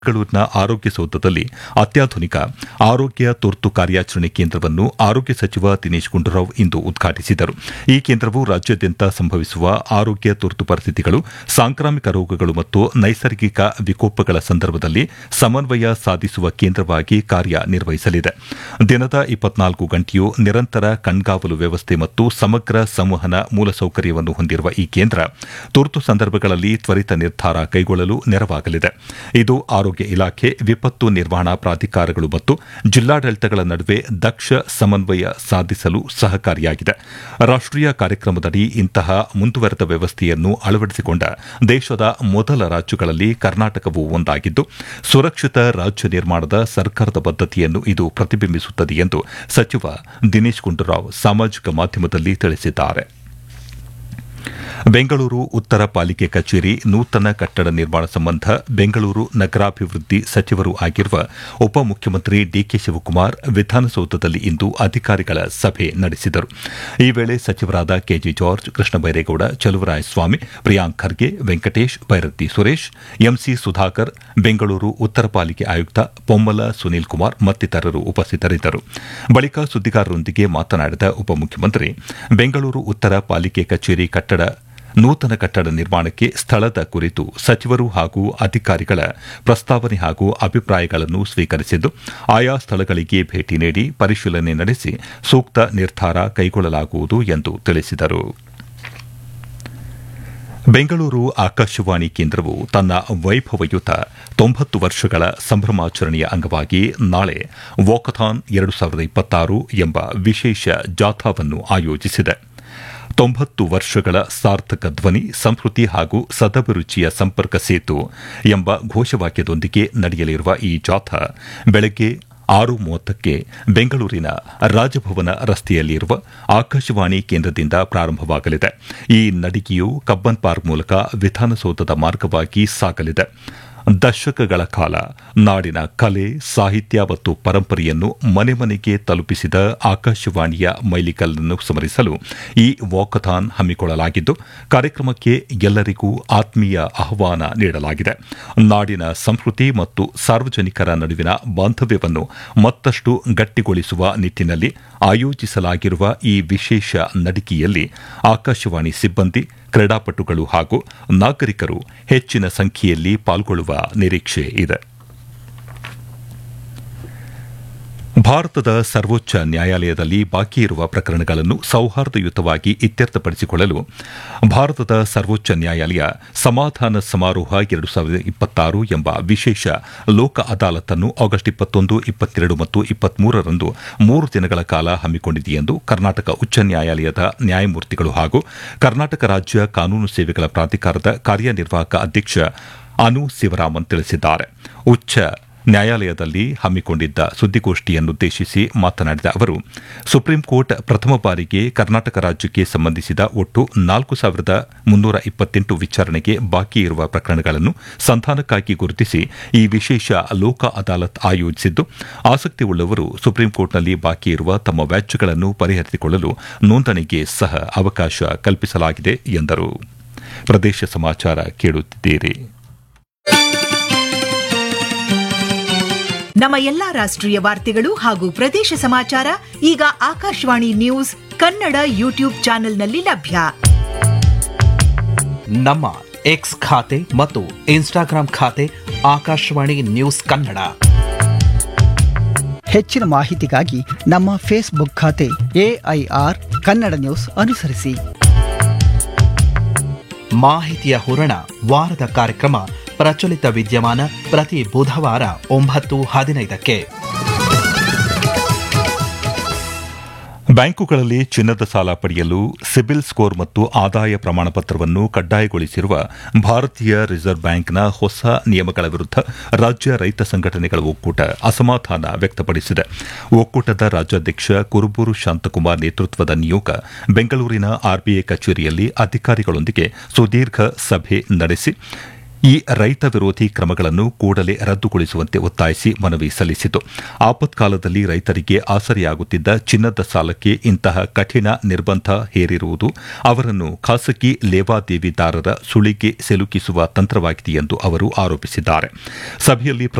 ಬೆಂಗಳೂರಿನ ಆರೋಗ್ಯ ಸೌಧದಲ್ಲಿ ಅತ್ಯಾಧುನಿಕ ಆರೋಗ್ಯ ತುರ್ತು ಕಾರ್ಯಾಚರಣೆ ಕೇಂದ್ರವನ್ನು ಆರೋಗ್ಯ ಸಚಿವ ದಿನೇಶ್ ಗುಂಡೂರಾವ್ ಇಂದು ಉದ್ಘಾಟಿಸಿದರು ಈ ಕೇಂದ್ರವು ರಾಜ್ಯಾದ್ಯಂತ ಸಂಭವಿಸುವ ಆರೋಗ್ಯ ತುರ್ತು ಪರಿಸ್ಥಿತಿಗಳು ಸಾಂಕ್ರಾಮಿಕ ರೋಗಗಳು ಮತ್ತು ನೈಸರ್ಗಿಕ ವಿಕೋಪಗಳ ಸಂದರ್ಭದಲ್ಲಿ ಸಮನ್ವಯ ಸಾಧಿಸುವ ಕೇಂದ್ರವಾಗಿ ಕಾರ್ಯನಿರ್ವಹಿಸಲಿದೆ ದಿನದ ಇಪ್ಪತ್ನಾಲ್ಕು ಗಂಟೆಯೂ ನಿರಂತರ ಕಣ್ಗಾವಲು ವ್ಯವಸ್ಥೆ ಮತ್ತು ಸಮಗ್ರ ಸಂವಹನ ಮೂಲಸೌಕರ್ಯವನ್ನು ಹೊಂದಿರುವ ಈ ಕೇಂದ್ರ ತುರ್ತು ಸಂದರ್ಭಗಳಲ್ಲಿ ತ್ವರಿತ ನಿರ್ಧಾರ ಕೈಗೊಳ್ಳಲು ನೆರವಾಗಲಿದೆ ಇದು ಆರೋಗ್ಯ ಇಲಾಖೆ ವಿಪತ್ತು ನಿರ್ವಹಣಾ ಪ್ರಾಧಿಕಾರಗಳು ಮತ್ತು ಜಿಲ್ಲಾಡಳಿತಗಳ ನಡುವೆ ದಕ್ಷ ಸಮನ್ವಯ ಸಾಧಿಸಲು ಸಹಕಾರಿಯಾಗಿದೆ ರಾಷ್ಟೀಯ ಕಾರ್ಯಕ್ರಮದಡಿ ಇಂತಹ ಮುಂದುವರೆದ ವ್ಯವಸ್ಥೆಯನ್ನು ಅಳವಡಿಸಿಕೊಂಡ ದೇಶದ ಮೊದಲ ರಾಜ್ಯಗಳಲ್ಲಿ ಕರ್ನಾಟಕವೂ ಒಂದಾಗಿದ್ದು ಸುರಕ್ಷಿತ ರಾಜ್ಯ ನಿರ್ಮಾಣದ ಸರ್ಕಾರದ ಬದ್ದತೆಯನ್ನು ಇದು ಪ್ರತಿಬಿಂಬಿಸುತ್ತದೆ ಎಂದು ಸಚಿವ ದಿನೇಶ್ ಗುಂಡೂರಾವ್ ಸಾಮಾಜಿಕ ಮಾಧ್ಯಮದಲ್ಲಿ ತಿಳಿಸಿದ್ದಾರೆ ಬೆಂಗಳೂರು ಉತ್ತರ ಪಾಲಿಕೆ ಕಚೇರಿ ನೂತನ ಕಟ್ಟಡ ನಿರ್ಮಾಣ ಸಂಬಂಧ ಬೆಂಗಳೂರು ನಗರಾಭಿವೃದ್ಧಿ ಸಚಿವರೂ ಆಗಿರುವ ಉಪಮುಖ್ಯಮಂತ್ರಿ ಡಿಕೆ ಶಿವಕುಮಾರ್ ವಿಧಾನಸೌಧದಲ್ಲಿ ಇಂದು ಅಧಿಕಾರಿಗಳ ಸಭೆ ನಡೆಸಿದರು ಈ ವೇಳೆ ಸಚಿವರಾದ KJ George Krishna Byregowda Chaluvarayaswamy Priyank Kharge Venkatesh Byrathi Suresh MC Sudhakar Bengaluru ಉತ್ತರ ಪಾಲಿಕೆ ಆಯುಕ್ತ ಪೊಮ್ಮಲ ಸುನೀಲ್ ಕುಮಾರ್ ಮತ್ತಿತರರು ಉಪಸ್ಥಿತರಿದ್ದರು ಬಳಿಕ ಸುದ್ದಿಗಾರರೊಂದಿಗೆ ಮಾತನಾಡಿದ ಉಪಮುಖ್ಯಮಂತ್ರಿ ಬೆಂಗಳೂರು ಉತ್ತರ ಪಾಲಿಕೆ ಕಚೇರಿ ಕಟ್ಟಡ ನೂತನ ಕಟ್ಟಡ ನಿರ್ಮಾಣಕ್ಕೆ ಸ್ಥಳದ ಕುರಿತು ಸಚಿವರು ಹಾಗೂ ಅಧಿಕಾರಿಗಳ ಪ್ರಸ್ತಾವನೆ ಹಾಗೂ ಅಭಿಪ್ರಾಯಗಳನ್ನು ಸ್ವೀಕರಿಸಿದ್ದು ಆಯಾ ಸ್ಥಳಗಳಿಗೆ ಭೇಟಿ ನೀಡಿ ಪರಿಶೀಲನೆ ನಡೆಸಿ ಸೂಕ್ತ ನಿರ್ಧಾರ ಕೈಗೊಳ್ಳಲಾಗುವುದು ಎಂದು ತಿಳಿಸಿದರು ಬೆಂಗಳೂರು ಆಕಾಶವಾಣಿ ಕೇಂದ್ರವು ತನ್ನ ವೈಭವಯುತ ತೊಂಬತ್ತು ವರ್ಷಗಳ ಸಂಭ್ರಮಾಚರಣೆಯ ಅಂಗವಾಗಿ ನಾಳೆ ವಾಕಥಾನ್ ಎರಡು ಸಾವಿರದ ಇಪ್ಪತ್ತಾರು ಎಂಬ ವಿಶೇಷ ಜಾಥಾವನ್ನು ಆಯೋಜಿಸಿದೆ ತೊಂಬತ್ತು ವರ್ಷಗಳ ಸಾರ್ಥಕ ಧ್ವನಿ ಸಂಸ್ಕೃತಿ ಹಾಗೂ ಸದಭಿರುಚಿಯ ಸಂಪರ್ಕ ಸೇತು ಎಂಬ ಘೋಷವಾಕ್ಯದೊಂದಿಗೆ ನಡೆಯಲಿರುವ ಈ ಜಾಥಾ ಬೆಳಗ್ಗೆ ಆರು ಮೂವತ್ತಕ್ಕೆ ಬೆಂಗಳೂರಿನ ರಾಜಭವನ ರಸ್ತೆಯಲ್ಲಿರುವ ಆಕಾಶವಾಣಿ ಕೇಂದ್ರದಿಂದ ಪ್ರಾರಂಭವಾಗಲಿದೆ ಈ ನಡಿಗೆಯು ಕಬ್ಬನ್ ಪಾರ್ಕ್ ಮೂಲಕ ವಿಧಾನಸೌಧದ ಮಾರ್ಗವಾಗಿ ಸಾಗಲಿದೆ ದಶಕಗಳ ಕಾಲ ನಾಡಿನ ಕಲೆ ಸಾಹಿತ್ಯ ಮತ್ತು ಪರಂಪರೆಯನ್ನು ಮನೆ ಮನೆಗೆ ತಲುಪಿಸಿದ ಆಕಾಶವಾಣಿಯ ಮೈಲಿಗಲ್ಲನ್ನು ಸ್ಮರಿಸಲು ಈ ವಾಕಥಾನ್ ಹಮ್ಮಿಕೊಳ್ಳಲಾಗಿದ್ದು ಕಾರ್ಯಕ್ರಮಕ್ಕೆ ಎಲ್ಲರಿಗೂ ಆತ್ಮೀಯ ಆಹ್ವಾನ ನೀಡಲಾಗಿದೆ ನಾಡಿನ ಸಂಸ್ಕೃತಿ ಮತ್ತು ಸಾರ್ವಜನಿಕರ ನಡುವಿನ ಬಾಂಧವ್ಯವನ್ನು ಮತ್ತಷ್ಟು ಗಟ್ಟಿಗೊಳಿಸುವ ನಿಟ್ಟಿನಲ್ಲಿ ಆಯೋಜಿಸಲಾಗಿರುವ ಈ ವಿಶೇಷ ನಡಿಗೆಯಲ್ಲಿ ಆಕಾಶವಾಣಿ ಸಿಬ್ಬಂದಿ ಕ್ರೀಡಾಪಟುಗಳು ಹಾಗೂ ನಾಗರಿಕರು ಹೆಚ್ಚಿನ ಸಂಖ್ಯೆಯಲ್ಲಿ ಪಾಲ್ಗೊಳ್ಳುವ ನಿರೀಕ್ಷೆ ಇದೆ ಭಾರತದ ಸರ್ವೋಚ್ಚ ನ್ಯಾಯಾಲಯದಲ್ಲಿ ಬಾಕಿ ಇರುವ ಪ್ರಕರಣಗಳನ್ನು ಸೌಹಾರ್ದಯುತವಾಗಿ ಇತ್ಯರ್ಥಪಡಿಸಿಕೊಳ್ಳಲು ಭಾರತದ ಸರ್ವೋಚ್ಚ ನ್ಯಾಯಾಲಯ ಸಮಾಧಾನ ಸಮಾರೋಹ ಎರಡು ಸಾವಿರದ ಇಪ್ಪತ್ತಾರು ಎಂಬ ವಿಶೇಷ ಲೋಕ ಅದಾಲತ್ನ್ನು ಆಗಸ್ಟ್ ಇಪ್ಪತ್ತೊಂದು ಇಪ್ಪತ್ತೆರಡು ಮತ್ತು ಇಪ್ಪತ್ಮೂರರಂದು ಮೂರು ದಿನಗಳ ಕಾಲ ಹಮ್ಮಿಕೊಂಡಿದೆ ಎಂದು ಕರ್ನಾಟಕ ಉಚ್ಚ ನ್ಯಾಯಾಲಯದ ನ್ಯಾಯಮೂರ್ತಿಗಳು ಹಾಗೂ ಕರ್ನಾಟಕ ರಾಜ್ಯ ಕಾನೂನು ಸೇವೆಗಳ ಪ್ರಾಧಿಕಾರದ ಕಾರ್ಯನಿರ್ವಾಹಕ ಅಧ್ಯಕ್ಷ ಅನು ಶಿವರಾಮನ್ ತಿಳಿಸಿದ್ದಾರೆ ಉಚ್ಚ ನ್ಯಾಯಾಲಯದಲ್ಲಿ ಹಮ್ಮಿಕೊಂಡಿದ್ದ ಸುದ್ದಿಗೋಷ್ಠಿಯನ್ನುದ್ದೇಶಿಸಿ ಮಾತನಾಡಿದ ಅವರು ಸುಪ್ರೀಂ ಕೋರ್ಟ್ ಪ್ರಥಮ ಬಾರಿಗೆ ಕರ್ನಾಟಕ ರಾಜ್ಯಕ್ಕೆ ಸಂಬಂಧಿಸಿದ ಒಟ್ಟು ನಾಲ್ಕು ಸಾವಿರದ ಮುನ್ನೂರ ಇಪ್ಪತ್ತೆಂಟು ವಿಚಾರಣೆಗೆ ಬಾಕಿ ಇರುವ ಪ್ರಕರಣಗಳನ್ನು ಸಂಧಾನಕ್ಕಾಗಿ ಗುರುತಿಸಿ ಈ ವಿಶೇಷ ಲೋಕ ಅದಾಲತ್ ಆಯೋಜಿಸಿದ್ದು ಆಸಕ್ತಿ ಉಳ್ಳವರು ಸುಪ್ರೀಂ ಕೋರ್ಟ್ನಲ್ಲಿ ಬಾಕಿ ಇರುವ ತಮ್ಮ ವ್ಯಾಜ್ಯಗಳನ್ನು ಪರಿಹರಿಸಿಕೊಳ್ಳಲು ನೋಂದಣಿಗೆ ಸಹ ಅವಕಾಶ ಕಲ್ಪಿಸಲಾಗಿದೆ ಎಂದರು ಪ್ರದೇಶ ಸಮಾಚಾರ ಕೇಳುತ್ತಿದ್ದೀರಿ ನಮ್ಮ ಎಲ್ಲಾ ರಾಷ್ಟ್ರೀಯ ವಾರ್ತೆಗಳು ಹಾಗೂ ಪ್ರದೇಶ ಸಮಾಚಾರ ಈಗ ಆಕಾಶವಾಣಿ ನ್ಯೂಸ್ ಕನ್ನಡ ಯೂಟ್ಯೂಬ್ ಚಾನೆಲ್ನಲ್ಲಿ ಲಭ್ಯ ನಮ್ಮ ಎಕ್ಸ್ ಖಾತೆ ಮತ್ತು ಇನ್ಸ್ಟಾಗ್ರಾಂ ಖಾತೆ ಆಕಾಶವಾಣಿ ನ್ಯೂಸ್ ಕನ್ನಡ ಹೆಚ್ಚಿನ ಮಾಹಿತಿಗಾಗಿ ನಮ್ಮ ಫೇಸ್ಬುಕ್ ಖಾತೆ ಎಐಆರ್ ಕನ್ನಡ ನ್ಯೂಸ್ ಅನುಸರಿಸಿ ಮಾಹಿತಿಯ ಹೂರಣ ವಾರದ ಕಾರ್ಯಕ್ರಮ ಪ್ರಚಲಿತ ವಿದ್ಯಮಾನ ಪ್ರತಿ ಬುಧವಾರ ಒಂಬತ್ತು ಹದಿನೈದಕ್ಕೆ ಬ್ಯಾಂಕುಗಳಲ್ಲಿ ಚಿನ್ನದ ಸಾಲ ಪಡೆಯಲು ಸಿಬಿಲ್ ಸ್ಕೋರ್ ಮತ್ತು ಆದಾಯ ಪ್ರಮಾಣ ಪತ್ರವನ್ನು ಕಡ್ಡಾಯಗೊಳಿಸಿರುವ ಭಾರತೀಯ ರಿಸರ್ವ್ ಬ್ಯಾಂಕ್ನ ಹೊಸ ನಿಯಮಗಳ ವಿರುದ್ಧ ರಾಜ್ಯ ರೈತ ಸಂಘಟನೆಗಳ ಒಕ್ಕೂಟ ಅಸಮಾಧಾನ ವ್ಯಕ್ತಪಡಿಸಿದೆ ಒಕ್ಕೂಟದ ರಾಜ್ಯಾಧ್ಯಕ್ಷ ಕುರುಬೂರು ಶಾಂತಕುಮಾರ್ ನೇತೃತ್ವದ ನಿಯೋಗ ಬೆಂಗಳೂರಿನ ಆರ್ಬಿಐ ಕಚೇರಿಯಲ್ಲಿ ಅಧಿಕಾರಿಗಳೊಂದಿಗೆ ಸುದೀರ್ಘ ಸಭೆ ನಡೆಸಿ ಈ ರೈತ ವಿರೋಧಿ ಕ್ರಮಗಳನ್ನು ಕೂಡಲೇ ರದ್ದುಗೊಳಿಸುವಂತೆ ಒತ್ತಾಯಿಸಿ ಮನವಿ ಸಲ್ಲಿಸಿತು ಆಪತ್ಕಾಲದಲ್ಲಿ ರೈತರಿಗೆ ಆಸರೆಯಾಗುತ್ತಿದ್ದ ಚಿನ್ನದ ಸಾಲಕ್ಕೆ ಇಂತಹ ಕಠಿಣ ನಿರ್ಬಂಧ ಹೇರಿರುವುದು ಅವರನ್ನು ಖಾಸಗಿ ಲೇವಾದೇವಿದಾರರ ಸುಳಿಗೆ ಸಿಲುಕಿಸುವ ತಂತ್ರವಾಗಿದೆ ಎಂದು ಅವರು ಆರೋಪಿಸಿದ್ದಾರೆ ಸಭೆಯಲ್ಲಿ